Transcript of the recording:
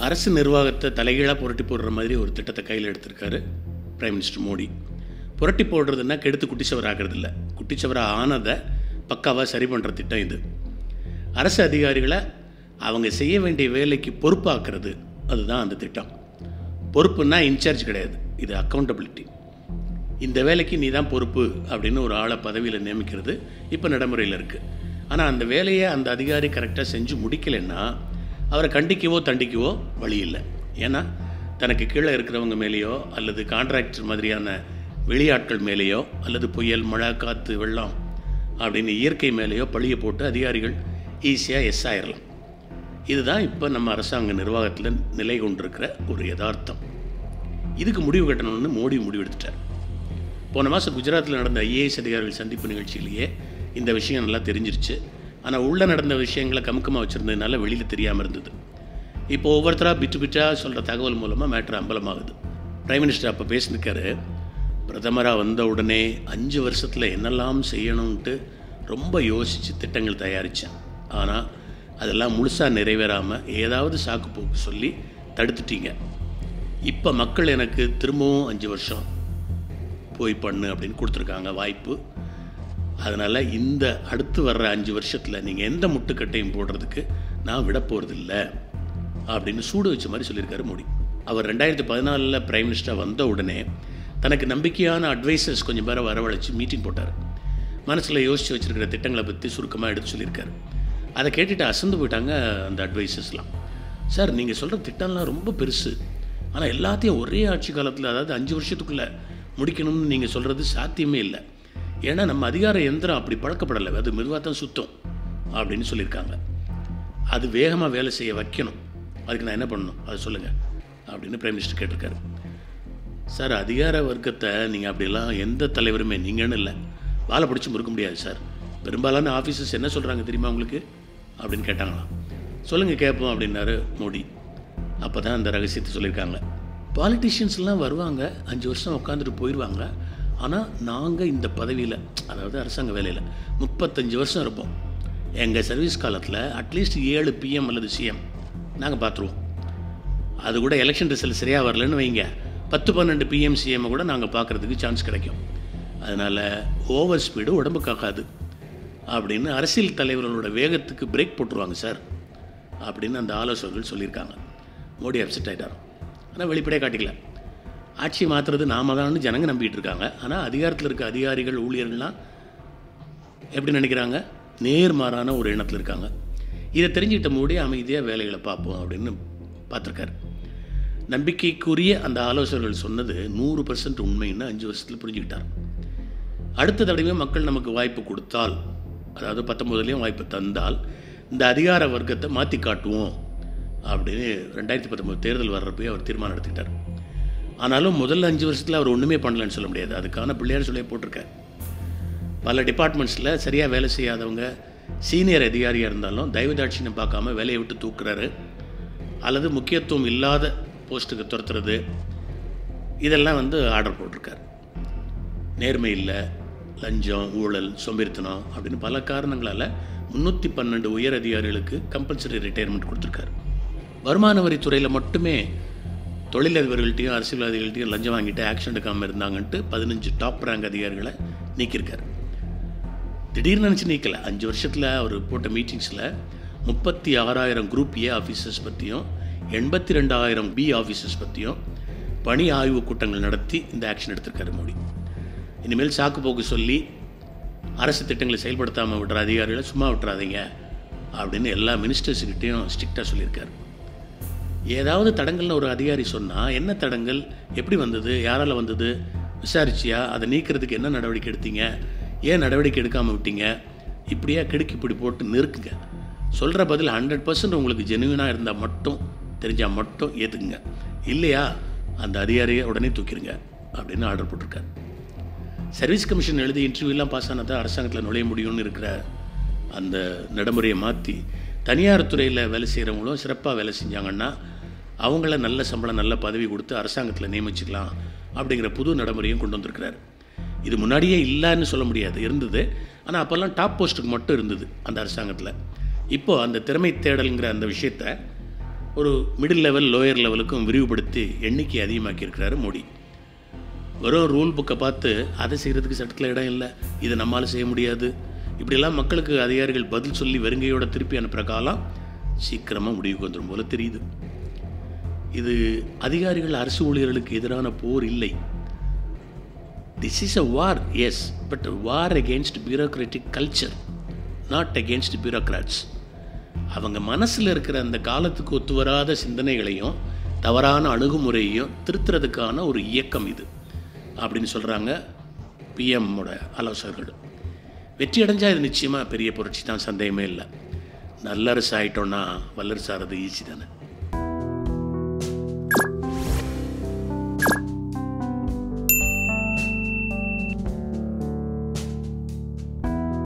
அரசு நிர்வாகத்தை தலைகீழாக புரட்டி போடுற மாதிரி ஒரு திட்டத்தை கையில் எடுத்திருக்காரு பிரைம் மினிஸ்டர் மோடி புரட்டி போடுறதுன்னா கெடுத்து குட்டிச்சவர் ஆகிறது இல்லை குட்டிச்சவராக ஆனதை பக்காவாக சரி பண்ணுற திட்டம் இது அரசு அதிகாரிகளை அவங்க செய்ய வேண்டிய வேலைக்கு பொறுப்பாக்குறது அதுதான் அந்த திட்டம் பொறுப்புன்னா இன்சார்ஜ் கிடையாது இது அக்கௌண்டபிலிட்டி இந்த வேலைக்கு நீ தான் பொறுப்பு அப்படின்னு ஒரு ஆளை பதவியில் நியமிக்கிறது இப்போ நடைமுறையில் இருக்குது ஆனால் அந்த வேலையை அந்த அதிகாரி கரெக்டாக செஞ்சு முடிக்கலைன்னா அவரை கண்டிக்கவோ தண்டிக்கவோ வழி இல்லை ஏன்னா தனக்கு கீழே இருக்கிறவங்க மேலேயோ அல்லது கான்ட்ராக்டர் மாதிரியான வெளியாட்கள் மேலேயோ அல்லது புயல் மழை காற்று வெள்ளம் அப்படின்னு இயற்கை மேலேயோ பழிய போட்டு அதிகாரிகள் ஈஸியாக எஸ் ஆயிடலாம் இதுதான் இப்போ நம்ம அரசாங்க நிர்வாகத்தில் நிலை கொண்டிருக்கிற ஒரு யதார்த்தம் இதுக்கு முடிவு கட்டணும்னு மோடி முடிவெடுத்துட்டார் போன மாதம் குஜராத்தில் நடந்த ஐஏஎஸ் அதிகாரிகள் சந்திப்பு நிகழ்ச்சியிலேயே இந்த விஷயம் நல்லா தெரிஞ்சிருச்சு ஆனால் உள்ளே நடந்த விஷயங்களை கமுக்கமாக வச்சுருந்ததுனால வெளியில் தெரியாமல் இருந்தது இப்போ ஒவ்வொருத்தராக பிட்டு பிட்டாக சொல்கிற தகவல் மூலமாக மேட்ரு அம்பலமாகுது பிரைம் மினிஸ்டர் அப்போ பேசினிருக்காரு பிரதமராக வந்த உடனே அஞ்சு வருஷத்தில் என்னெல்லாம் செய்யணும்ன்ட்டு ரொம்ப யோசித்து திட்டங்கள் தயாரித்தேன் ஆனால் அதெல்லாம் முழுசாக நிறைவேறாமல் ஏதாவது சாக்கு போக்கு சொல்லி தடுத்துட்டீங்க இப்போ மக்கள் எனக்கு திரும்பவும் அஞ்சு வருஷம் போய் பண்ணு அப்படின்னு கொடுத்துருக்காங்க வாய்ப்பு அதனால் இந்த அடுத்து வர்ற அஞ்சு வருஷத்தில் நீங்கள் எந்த முட்டுக்கட்டையும் போடுறதுக்கு நான் விட போகிறதில்ல அப்படின்னு சூடு வச்ச மாதிரி சொல்லியிருக்காரு மோடி அவர் ரெண்டாயிரத்தி பதினாலில் பிரைம் மினிஸ்டர் வந்த உடனே தனக்கு நம்பிக்கையான அட்வைசர்ஸ் கொஞ்சம் பேரை வரவழைச்சு மீட்டிங் போட்டார் மனசில் யோசித்து வச்சுருக்கிற திட்டங்களை பற்றி சுருக்கமாக எடுத்து சொல்லியிருக்காரு அதை கேட்டுட்டு அசந்து போயிட்டாங்க அந்த அட்வைசர்ஸ்லாம் சார் நீங்கள் சொல்கிற திட்டம்லாம் ரொம்ப பெருசு ஆனால் எல்லாத்தையும் ஒரே ஆட்சி காலத்தில் அதாவது அஞ்சு வருஷத்துக்குள்ளே முடிக்கணும்னு நீங்கள் சொல்கிறது சாத்தியமே இல்லை ஏன்னா நம்ம அதிகார எந்திரம் அப்படி பழக்கப்படலை அது மெதுவாக தான் சுத்தம் அப்படின்னு சொல்லியிருக்காங்க அது வேகமாக வேலை செய்ய வைக்கணும் அதுக்கு நான் என்ன பண்ணணும் அதை சொல்லுங்கள் அப்படின்னு பிரைம் மினிஸ்டர் கேட்டிருக்காரு சார் அதிகார வர்க்கத்தை நீங்கள் அப்படிலாம் எந்த தலைவருமே நீங்கன்னு இல்லை வாழை பிடிச்சி முறுக்க முடியாது சார் பெரும்பாலான ஆஃபீஸர்ஸ் என்ன சொல்கிறாங்க தெரியுமா உங்களுக்கு அப்படின்னு கேட்டாங்களாம் சொல்லுங்கள் கேட்போம் அப்படின்னாரு மோடி அப்போ தான் அந்த ரகசியத்தை சொல்லியிருக்காங்க பாலிட்டிஷியன்ஸ்லாம் வருவாங்க அஞ்சு வருஷம் உட்காந்துட்டு போயிடுவாங்க ஆனால் நாங்கள் இந்த பதவியில் அதாவது அரசாங்க வேலையில் முப்பத்தஞ்சு வருஷம் இருப்போம் எங்கள் சர்வீஸ் காலத்தில் அட்லீஸ்ட் ஏழு பிஎம் அல்லது சிஎம் நாங்கள் பார்த்துருவோம் அது கூட எலெக்ஷன் ரிசல்ட் சரியாக வரலன்னு வைங்க பத்து பன்னெண்டு பிஎம் சிஎம்மை கூட நாங்கள் பார்க்குறதுக்கு சான்ஸ் கிடைக்கும் அதனால் ஓவர் ஸ்பீடு உடம்பு காக்காது அப்படின்னு அரசியல் தலைவர்களோட வேகத்துக்கு பிரேக் போட்டுருவாங்க சார் அப்படின்னு அந்த ஆலோசகர்கள் சொல்லியிருக்காங்க மோடி அப்செட் ஆகிட்டார் ஆனால் வெளிப்படையாக காட்டிக்கல ஆட்சி மாற்றுறது நாம தான் ஜனங்க நம்பிக்கிட்டு இருக்காங்க ஆனால் அதிகாரத்தில் இருக்க அதிகாரிகள் ஊழியர்கள்லாம் எப்படி நினைக்கிறாங்க நேர்மாறான ஒரு எண்ணத்தில் இருக்காங்க இதை தெரிஞ்சுக்கிட்ட மோடி அமைதியாக வேலைகளை பார்ப்போம் அப்படின்னு பார்த்துருக்காரு நம்பிக்கைக்குரிய அந்த ஆலோசகர்கள் சொன்னது நூறு பர்சன்ட் உண்மைன்னு அஞ்சு வருஷத்தில் புரிஞ்சுக்கிட்டார் அடுத்த தடவை மக்கள் நமக்கு வாய்ப்பு கொடுத்தால் அதாவது பத்தொம்போதுலேயும் வாய்ப்பு தந்தால் இந்த அதிகார வர்க்கத்தை மாற்றி காட்டுவோம் அப்படின்னு ரெண்டாயிரத்தி பத்தொம்போது தேர்தல் வர்றப்பயே அவர் தீர்மானம் எடுத்துக்கிட்டார் ஆனாலும் முதல்ல அஞ்சு வருஷத்தில் அவர் ஒன்றுமே பண்ணலன்னு சொல்ல முடியாது அதுக்கான பிள்ளையார் சொல்லியே போட்டிருக்கார் பல டிபார்ட்மெண்ட்ஸில் சரியாக வேலை செய்யாதவங்க சீனியர் அதிகாரியாக இருந்தாலும் தயவுதாட்சியம் பார்க்காம வேலையை விட்டு தூக்குறாரு அல்லது முக்கியத்துவம் இல்லாத போஸ்ட்டுக்கு துரத்துறது இதெல்லாம் வந்து ஆர்டர் போட்டிருக்கார் நேர்மை இல்லை லஞ்சம் ஊழல் சோம்பேறித்தனம் அப்படின்னு பல காரணங்களால் முந்நூற்றி பன்னெண்டு உயர் அதிகாரிகளுக்கு கம்பல்சரி ரிட்டையர்மெண்ட் கொடுத்துருக்காரு வருமான வரித்துறையில் மட்டுமே தொழிலதிபர்கள்ட்டையும் அரசியல்வாதிகள்ட்டையும் லஞ்சம் வாங்கிட்டு ஆக்ஷன் எடுக்காமல் இருந்தாங்கன்ட்டு பதினஞ்சு டாப் ரேங்க் அதிகாரிகளை நீக்கியிருக்காரு திடீர்னு நினச்சி நீக்கலை அஞ்சு வருஷத்தில் அவர் போட்ட மீட்டிங்ஸில் முப்பத்தி ஆறாயிரம் குரூப் ஏ ஆஃபீஸர்ஸ் பற்றியும் எண்பத்தி ரெண்டாயிரம் பி ஆஃபீஸர்ஸ் பற்றியும் பணி ஆய்வு கூட்டங்கள் நடத்தி இந்த ஆக்ஷன் எடுத்திருக்காரு மோடி இனிமேல் சாக்கு போக்கு சொல்லி அரசு திட்டங்களை செயல்படுத்தாமல் விடுற அதிகாரிகளை சும்மா விட்டுறாதீங்க அப்படின்னு எல்லா மினிஸ்டர்ஸுக்கிட்டையும் ஸ்ட்ரிக்டாக சொல்லியிருக்காரு ஏதாவது தடங்கள்னு ஒரு அதிகாரி சொன்னால் என்ன தடங்கள் எப்படி வந்தது யாரால் வந்தது விசாரிச்சியா அதை நீக்கிறதுக்கு என்ன நடவடிக்கை எடுத்தீங்க ஏன் நடவடிக்கை எடுக்காமல் விட்டீங்க இப்படியே கிடுக்கி இப்படி போட்டு நெருக்குங்க சொல்கிற பதில் ஹண்ட்ரட் பர்சன்ட் உங்களுக்கு ஜெனுவினாக இருந்தால் மட்டும் தெரிஞ்சால் மட்டும் ஏற்றுக்குங்க இல்லையா அந்த அதிகாரியை உடனே தூக்கிடுங்க அப்படின்னு ஆர்டர் போட்டிருக்காரு சர்வீஸ் கமிஷன் எழுதி இன்டர்வியூலாம் பாஸ் ஆனால் தான் அரசாங்கத்தில் நுழைய முடியும்னு இருக்கிற அந்த நடைமுறையை மாற்றி தனியார் துறையில் வேலை செய்கிறவங்களும் சிறப்பாக வேலை செஞ்சாங்கன்னா அவங்கள நல்ல சம்பளம் நல்ல பதவி கொடுத்து அரசாங்கத்தில் நியமிச்சுக்கலாம் அப்படிங்கிற புது நடைமுறையும் கொண்டு வந்திருக்கிறார் இது முன்னாடியே இல்லைன்னு சொல்ல முடியாது இருந்தது ஆனால் அப்போல்லாம் டாப் போஸ்ட்டுக்கு மட்டும் இருந்தது அந்த அரசாங்கத்தில் இப்போது அந்த திறமை தேடலுங்கிற அந்த விஷயத்த ஒரு மிடில் லெவல் லோயர் லெவலுக்கும் விரிவுபடுத்தி எண்ணிக்கை அதிகமாக்கியிருக்கிறாரு மோடி வெறும் ரூல் புக்கை பார்த்து அதை செய்கிறதுக்கு சட்டத்தில் இடம் இல்லை இதை நம்மால் செய்ய முடியாது இப்படியெல்லாம் மக்களுக்கு அதிகாரிகள் பதில் சொல்லி வெறுங்கையோட திருப்பி அனுப்புகிற காலம் சீக்கிரமாக முடிவுக்கு வந்துடும் போல தெரியுது இது அதிகாரிகள் அரசு ஊழியர்களுக்கு எதிரான போர் இல்லை this is a war yes but war against bureaucratic culture not against bureaucrats அவங்க மனசில் இருக்கிற அந்த காலத்துக்கு ஒத்து வராத சிந்தனைகளையும் தவறான அணுகுமுறையையும் திருத்துறதுக்கான ஒரு இயக்கம் இது அப்படின்னு சொல்கிறாங்க பிஎம்மோட ஆலோசகர்கள் வெற்றி அடைஞ்சால் இது நிச்சயமாக பெரிய புரட்சி தான் சந்தேகமே இல்லை நல்லரசு ஆகிட்டோன்னா வல்லரசு ஆகிறது ஈஸி தானே